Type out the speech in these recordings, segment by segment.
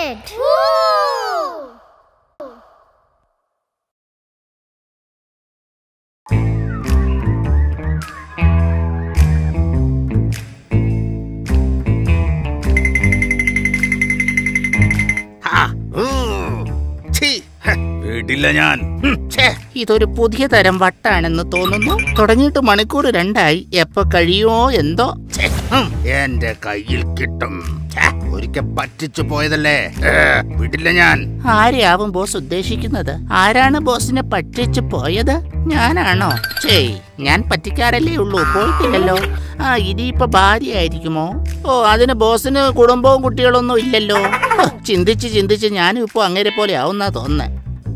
Kid. ഹാ, ഊ, ഛീ, ഹ, വിടില്ല ഞാൻ ഹും, ഛേ. ഇതൊരു പുതിയ തരം വട്ടാണെന്ന് തോന്നുന്നു തുടങ്ങിയിട്ട് മണിക്കൂർ രണ്ടായി എപ്പോ കഴിയുമോ എന്തോ ഛേ, ഹും, എന്റെ കയ്യിൽ കിട്ടും ഛേ, ഒരിക്കൽ പറ്റിച്ചു പോയതല്ലേ ഏ, വിടില്ല ഞാൻ ആരെയാവും ബോസ് ഉദ്ദേശിക്കുന്നത് ആരാണ് ബോസിനെ പറ്റിച്ചു പോയത് ഞാനാണോ ചേയ് ഞാൻ പറ്റിക്കാറല്ലേ ഉള്ളൂ പോയിട്ടില്ലല്ലോ ആ ഇനിയിപ്പോ ഭാര്യയായിരിക്കുമോ ഓ അതിന് ബോസിന് കുടുംബവും കുട്ടികളൊന്നും ഇല്ലല്ലോ ഹ്, ചിന്തിച്ച് ചിന്തിച്ച് ഞാനും ഇപ്പോ അങ്ങനെ പോലെ ആവുന്നാ തോന്നുന്നേ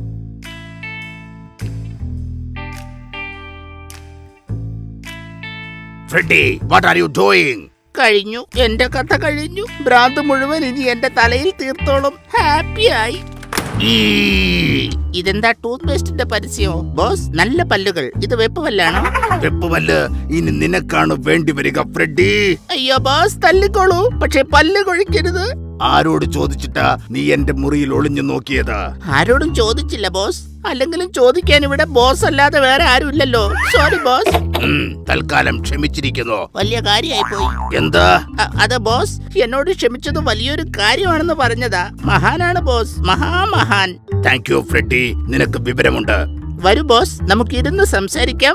Freddy what are you doing കഴിഞ്ഞു എന്റെ കഥ കഴിഞ്ഞു ഭ്രാന്ത് മുഴുവൻ ഇനി എന്റെ തലയിൽ തീർത്തോളും ഹാപ്പിയായി ഇതെന്താ ടൂത്ത് പേസ്റ്റിന്റെ പരസ്യമോ ബോസ് നല്ല പല്ലുകൾ ഇത് വെപ്പ് പല്ലാണോ വെപ്പുമല്ല് ഇനി നിനക്കാണ് വേണ്ടി വരിക ഫ്രെഡി അയ്യോ ബോസ് തല്ലിക്കോളൂ പക്ഷെ പല്ല് കൊഴിക്കരുത് ആരോട് ചോദിച്ചിട്ടാ നീ എന്റെ മുറിയിൽ ഒളിഞ്ഞു നോക്കിയത് ആരോടും ചോദിച്ചില്ല ബോസ് അല്ലെങ്കിലും ചോദിക്കാൻ ഇവിടെ ബോസ് അല്ലാതെ വേറെ ആരുമില്ലല്ലോ സോറി ബോസ് ഉം, തൽക്കാലം ക്ഷമിച്ചിരിക്കുന്നു വലിയ കാര്യമായി പോയി എന്താ അ- അത് ബോസ് എന്നോട് ക്ഷമിച്ചത് വലിയൊരു കാര്യമാണെന്ന് പറഞ്ഞതാ മഹാനാണ് ബോസ് മഹാമഹാൻ താങ്ക് യു ഫ്രെഡി നിനക്ക് വിവരമുണ്ട് വരൂ ബോസ് നമുക്ക് ഇരുന്ന് സംസാരിക്കാം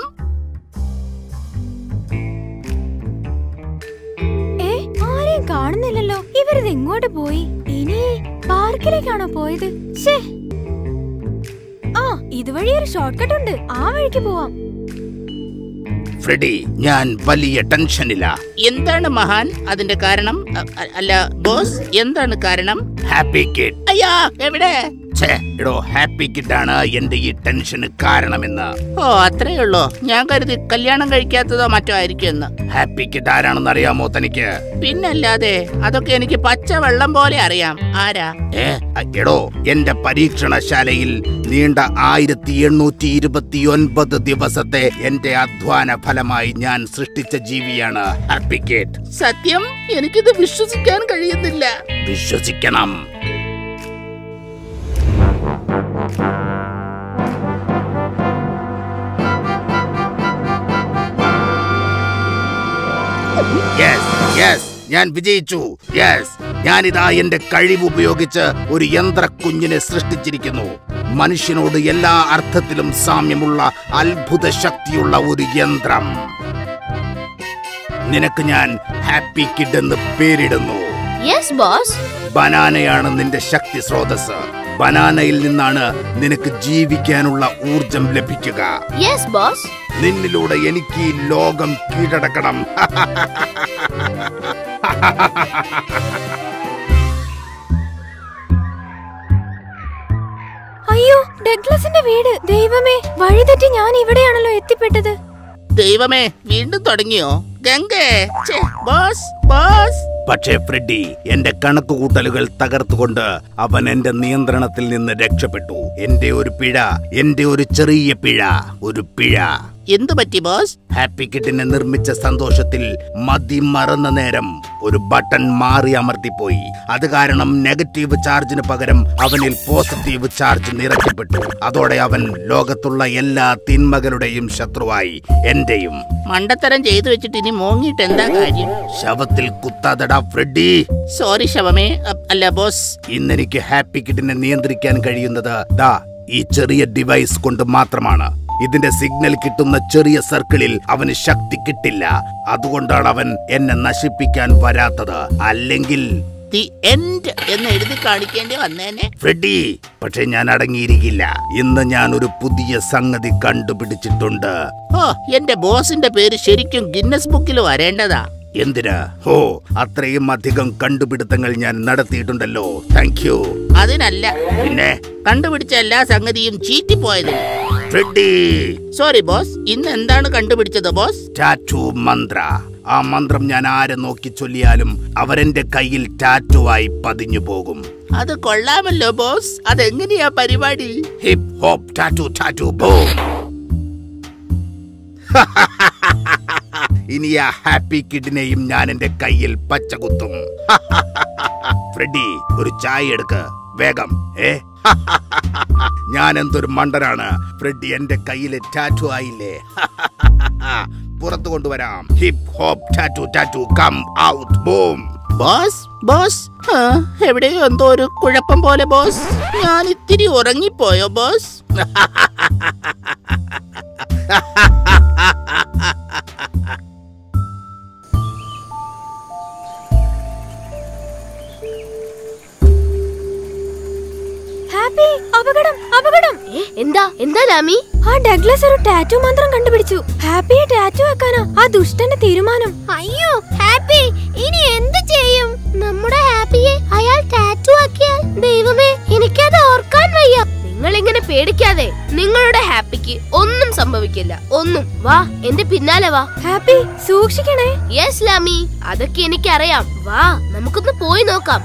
ഏ ആരെയും കാണുന്നില്ലല്ലോ ഇവരിത് എങ്ങോട്ട് പോയി ഇനി പാർക്കിലേക്കാണോ പോയത് ശ്ശേ. ആ ഇതുവഴി ഒരു ഷോർട്ട് കട്ട് ഉണ്ട് ആ വഴിക്ക് പോവാം ഫ്രെഡി ഞാൻ വലിയ ടെൻഷനില്ല എന്താണ് മഹാൻ അതിന്റെ കാരണം അ- അ- അല്ല ബോസ് എന്താണ് കാരണം ഹാപ്പി കിഡ് അയ്യാ എവിടെ ഛേ എടോ ഹാപ്പി കിഡാണ് എന്റെ ഈ ടെൻഷന് കാരണമെന്ന് ഓ അത്രേ ഉള്ളോ ഞാൻ കരുതി കല്യാണം കഴിക്കാത്തതോ മറ്റോ ആയിരിക്കും എന്ന് ഹാപ്പി കിഡ് ആരാണെന്ന് അറിയാമോ തനിക്ക് പിന്നല്ലാതെ അതൊക്കെ എനിക്ക് പച്ച വെള്ളം പോലെ അറിയാം ആരാ ഏ അ, എടോ എന്റെ പരീക്ഷണശാലയിൽ നീണ്ട ആയിരത്തി എണ്ണൂറ്റി ഇരുപത്തി ഒൻപത് ദിവസത്തെ എന്റെ അധ്വാന ഫലമായി ഞാൻ സൃഷ്ടിച്ച ജീവിയാണ് ഹാപ്പി കിഡ് സത്യം എനിക്കിത് വിശ്വസിക്കാൻ കഴിയുന്നില്ല വിശ്വസിക്കണം യെസ് യെസ് ഞാൻ വിജയിച്ചു യെസ് ഞാനിതാ എന്റെ കഴിവ് ഉപയോഗിച്ച് ഒരു യന്ത്രക്കുഞ്ഞിനെ സൃഷ്ടിച്ചിരിക്കുന്നു മനുഷ്യനോട് എല്ലാ അർത്ഥത്തിലും സാമ്യമുള്ള അത്ഭുത ശക്തിയുള്ള ഒരു യന്ത്രം നിനക്ക് ഞാൻ ഹാപ്പി കിഡ് എന്ന് പേരിടുന്നു യെസ് ബോസ് ബനാനയാണ് നിന്റെ ശക്തി സ്രോതസ് ബനാനയിൽ നിന്നാണ് നിനക്ക് ജീവിക്കാനുള്ള ഊർജം ലഭിക്കുക യെസ് ബോസ് നിന്നിലൂടെ എനിക്ക് ഈ ലോകം കീഴടക്കണം അയ്യോ ഡഗ്ലസിന്റെ വീട് ദൈവമേ വഴിതെറ്റി ഞാൻ ഇവിടെയാണല്ലോ എത്തിപ്പെട്ടത് ദൈവമേ വീണ്ടും തുടങ്ങിയോ ഗംഗേ ഛേ, ബോസ് ബോസ് പക്ഷേ ഫ്രെഡി എന്റെ കണക്കുകൂട്ടലുകൾ തകർത്തുകൊണ്ട് അവൻ എന്റെ നിയന്ത്രണത്തിൽ നിന്ന് രക്ഷപ്പെട്ടു എന്റെ ഒരു പിഴ എന്റെ ഒരു ചെറിയ പിഴ ഒരു പിഴ എന്തു പറ്റി ബോസ് ഹാപ്പി കിഡിനെ നിർമ്മിച്ച സന്തോഷത്തിൽ മതി മറന്ന നേരം ഒരു ബട്ടൺ മാറി അമർത്തിപ്പോയി അത് കാരണം നെഗറ്റീവ് ചാർജിന് പകരം അവനിൽ പോസിറ്റീവ് ചാർജ് നിറയ്ക്കപ്പെട്ടു അതോടെ അവൻ ലോകത്തുള്ള എല്ലാ തിന്മകളുടെയും ശത്രുവായി എന്റെയും മണ്ടത്തരം ചെയ്തു വെച്ചിട്ട് ഇനി മോങ്ങിയിട്ട് എന്താ കാര്യം ശവത്തിൽ കുത്താതടാ ഫ്രെഡി സോറി ശവമേ അ- അല്ല ബോസ് ഇന്നെനിക്ക് ഹാപ്പി കിഡിനെ നിയന്ത്രിക്കാൻ കഴിയുന്നത് ദാ ഈ ചെറിയ ഡിവൈസ് കൊണ്ട് മാത്രമാണ് ഇതിന്റെ സിഗ്നൽ കിട്ടുന്ന ചെറിയ സർക്കിളിൽ അവന് ശക്തി കിട്ടില്ല അതുകൊണ്ടാണ് അവൻ എന്നെ നശിപ്പിക്കാൻ വരാത്തത് അല്ലെങ്കിൽ ദി എൻഡ് എന്ന് എഴുതി കാണിക്കേണ്ടി വന്നേനെ ഫ്രെഡി പക്ഷെ ഞാൻ അടങ്ങിയിരിക്കില്ല ഇന്ന് ഞാൻ ഒരു പുതിയ സംഗതി കണ്ടുപിടിച്ചിട്ടുണ്ട് ഓ എന്റെ ബോസിന്റെ പേര് ശരിക്കും ഗിന്നസ് ബുക്കിൽ വരേണ്ടതാ എന്തിനാ ഹോ അത്രയും അധികം കണ്ടുപിടുത്തങ്ങൾ ഞാൻ നടത്തിയിട്ടുണ്ടല്ലോ താങ്ക് യു അതിനല്ല പിന്നെ കണ്ടുപിടിച്ച എല്ലാ സംഗതിയും ചീറ്റിപ്പോയതിന് ഫ്രെഡി സോറി ബോസ് ഇന്ന് എന്താണ് കണ്ടുപിടിച്ചത് ബോസ് ടാറ്റു മന്ത്ര ആ മന്ത്രം ഞാൻ ആരെ നോക്കി ചൊല്ലിയാലും അവരെന്റെ കയ്യിൽ ടാറ്റുവായി പതിഞ്ഞു പോകും അത് കൊള്ളാമല്ലോ ബോസ് അതെങ്ങനെയാ പരിപാടി hip hop tattoo tattoo boom ഇനി ആ ഹാപ്പി കിഡിനെയും ഞാൻ എന്റെ കയ്യിൽ പച്ചകുത്തും ഫ്രെഡി ഒരു ചായ എടുക്ക് വേഗം ഏ ഞാൻ എന്തൊരു മണ്ടനാണ് ഫ്രെഡി എന്റെ കയ്യിലെ ടാറ്റു ആയില്ലേ പുറത്തു കൊണ്ടുവരാം hip hop tattoo tattoo come out boom boss boss ആ, എവിടെയോ എന്തോ ഒരു കുഴപ്പം പോലെ ബോസ് ഞാൻ ഇത്തിരി ഉറങ്ങിപ്പോയോ ബോസ് ഹാപ്പി അപകടം അപകടം ഏ, എന്താ എന്താ ലാമി ആ ഡഗ്ലസ് ഒരു ടാറ്റു മന്ത്രം കണ്ടുപിടിച്ചു ഹാപ്പിയെ ടാറ്റു ആക്കാനാ ആ ദുഷ്ടന്റെ തീരുമാനം അയ്യോ ഹാപ്പി ഇനി എന്ത് ചെയ്യും നമ്മുടെ ഹാപ്പിയെ അയാൾ ടാറ്റു ആക്കിയാൽ ദൈവമേ എനിക്കത് ഓർക്കാൻ വയ്യ നിങ്ങൾ ഇങ്ങനെ പേടിക്കാതെ നിങ്ങളുടെ ഹാപ്പിക്ക് ഒന്നും സംഭവിക്കില്ല ഒന്നും വാ എന്റെ പിന്നാലെ വാ ഹാപ്പി സൂക്ഷിക്കണേ യെസ് ലാമി അതൊക്കെ എനിക്കറിയാം വാ നമുക്കൊന്ന് പോയി നോക്കാം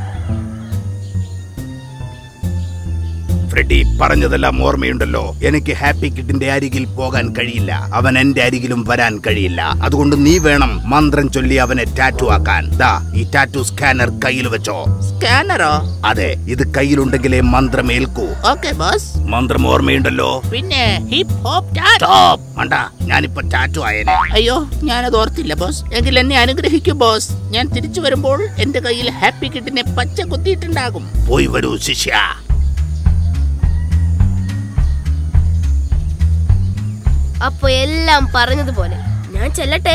ഫ്രെഡി പറഞ്ഞതെല്ലാം ഓർമ്മയുണ്ടല്ലോ എനിക്ക് ഹാപ്പി കിഡിന്റെ അരികിൽ പോകാൻ കഴിയില്ല അവൻ എന്റെ അരികിലും വരാൻ കഴിയില്ല അതുകൊണ്ട് നീ വേണം മന്ത്രം ചൊല്ലി അവനെ ടാറ്റു ആക്കാൻ ദാ ഈ ടാറ്റു സ്കാനർ കയ്യിൽ വെച്ചോ സ്കാനറോ അതെ ഇത് കയ്യിലുണ്ടെങ്കിലേ മന്ത്രം ഏൽക്കൂ ഓക്കെ ബോസ് മന്ത്രം ഓർമ്മയുണ്ടല്ലോ പിന്നെ ഹിപ്പ് ഹോപ്പ് ടാറ്റ സ്റ്റോപ്പ് മണ്ട ഞാനിപ്പോ ടാറ്റു ആയേനെ അയ്യോ ഞാനത് ഓർത്തില്ല ബോസ് എങ്കിൽ എന്നെ അനുഗ്രഹിക്കൂ ബോസ് ഞാൻ തിരിച്ചു വരുമ്പോൾ എന്റെ കയ്യിൽ ഹാപ്പി കിട്ടിനെ പച്ച കുത്തിയിട്ടുണ്ടാകും പോയി വരൂ ശിഷ്യ അപ്പൊ എല്ലാം പറഞ്ഞതുപോലെ ഞാൻ ചെല്ലട്ടെ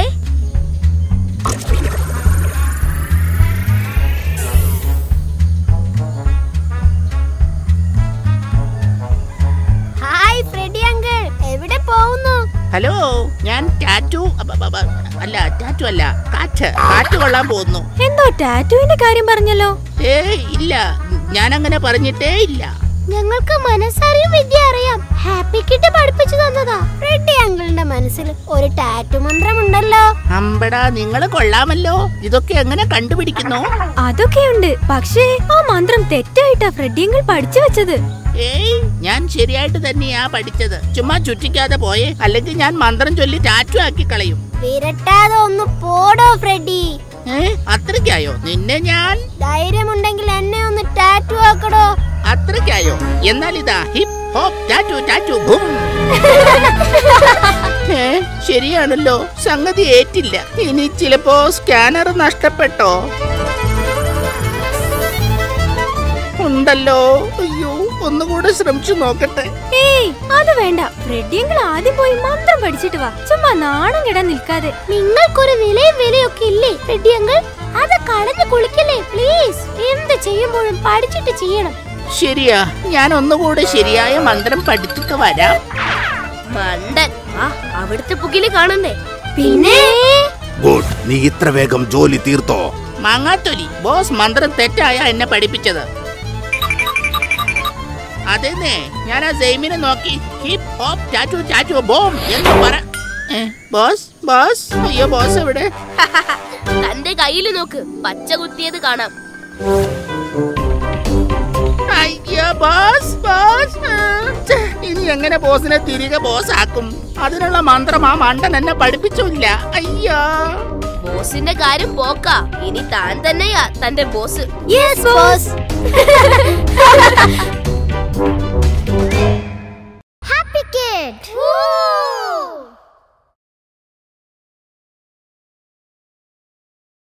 ഹായ് ഫ്രെഡി അങ്കിൾ എവിടെ പോകുന്നു ഹലോ ഞാൻ ടാറ്റു അബ- അബ- അബ- അല്ല ടാറ്റു അല്ല കാറ്റ് കാറ്റ് കൊള്ളാൻ പോകുന്നു എന്തോ ടാറ്റുവിന്റെ കാര്യം പറഞ്ഞല്ലോ ഏ ഇല്ല ഞാൻ അങ്ങനെ പറഞ്ഞിട്ടേ ഇല്ല ഞങ്ങൾക്ക് മനസ്സറിയും വിദ്യ അറിയാം ഹാപ്പി കിട്ട് പഠിപ്പിച്ചു തന്നതാ ഫ്രെഡി അങ്കിളിന്റെ മനസ്സിൽ ഒരു ടാറ്റു മന്ത്രമുണ്ടല്ലോ അമ്പടാ നിങ്ങൾ കൊള്ളാമല്ലോ ഇതൊക്കെ എങ്ങനെ കണ്ടുപിടിക്കുന്നു അതൊക്കെയുണ്ട് പക്ഷേ ആ മന്ത്രം തെറ്റായിട്ടാ ഫ്രെഡിയങ്ങൾ പഠിച്ചു വെച്ചത് ഏയ് ഞാൻ ശരിയായിട്ട് തന്നെയാ പഠിച്ചത് ചുമ്മാ ചുറ്റിക്കാതെ പോയേ അല്ലെങ്കിൽ ഞാൻ മന്ത്രം ചൊല്ലി ടാറ്റു ആക്കി കളയും വിരട്ടാതെ ഒന്ന് പോടോ ഫ്രെഡി ഏ അത്രയ്ക്കായോ നിന്നെ ഞാൻ ധൈര്യമുണ്ടെങ്കിൽ എന്നെ ഒന്ന് ടാറ്റു ആക്കടോ അത്രയ്ക്കായോ എന്നാൽ ഇതാ hip hop tattoo tattoo boom ഏ ശരിയാണല്ലോ സംഗതി ഏറ്റില്ല ഇനി ചിലപ്പോ സ്കാനർ നഷ്ടപ്പെട്ടോ ഉണ്ടല്ലോ അയ്യോ ഒന്നുകൂടെ ശ്രമിച്ചു നോക്കട്ടെ ഏയ് അത് വേണ്ട ഫ്രെഡിയങ്ങൾ ആദ്യം പോയി മന്ത്രം പഠിച്ചിട്ട് വാ ചുമ്മാ നാണം കിടാൻ നിൽക്കാതെ നിങ്ങൾക്കൊരു വിലയും വിലയൊക്കെ ഇല്ലേ റെഡി അങ്കിൾ അത് കളഞ്ഞു കുളിക്കല്ലേ പ്ലീസ് എന്ത് ചെയ്യുമ്പോഴും പഠിച്ചിട്ട് ചെയ്യണം ശരിയാ ഞാൻ ഒന്നുകൂടെ ശരിയായ മന്ത്രം പഠിച്ചിട്ട് വരാം മണ്ടൻ ആ അവിടുത്തെ പുകില് കാണണ്ടേ പിന്നെ ഗുഡ് നീ ഇത്ര വേഗം ജോലി തീർത്തോ മാങ്ങാത്തൊലി ബോസ് മന്ത്രം തെറ്റായ എന്നെ പഠിപ്പിച്ചത് അതെന്നെ ഞാൻ ആ സെയിമിനെ നോക്കി hip hop tattoo tattoo boom എന്ന് പറ ഏ, ബോസ് ബോസ് അയ്യോ ബോസ് എവിടെ തന്റെ കയ്യിൽ നോക്ക് പച്ച കുത്തിയത് കാണാം അയ്യോ ബോസ് ബോസ് ആ, ഛെ, ഇനി എങ്ങനെ ബോസിനെ തിരികെ ബോസ് ആക്കും അതിനുള്ള മന്ത്രം ആ മണ്ടൻ എന്നെ പഠിപ്പിച്ചില്ല അയ്യോ ബോസിന്റെ കാര്യം പോക്ക ഇനി താൻ തന്നെയാ തന്റെ ബോസ് യെസ് ബോസ്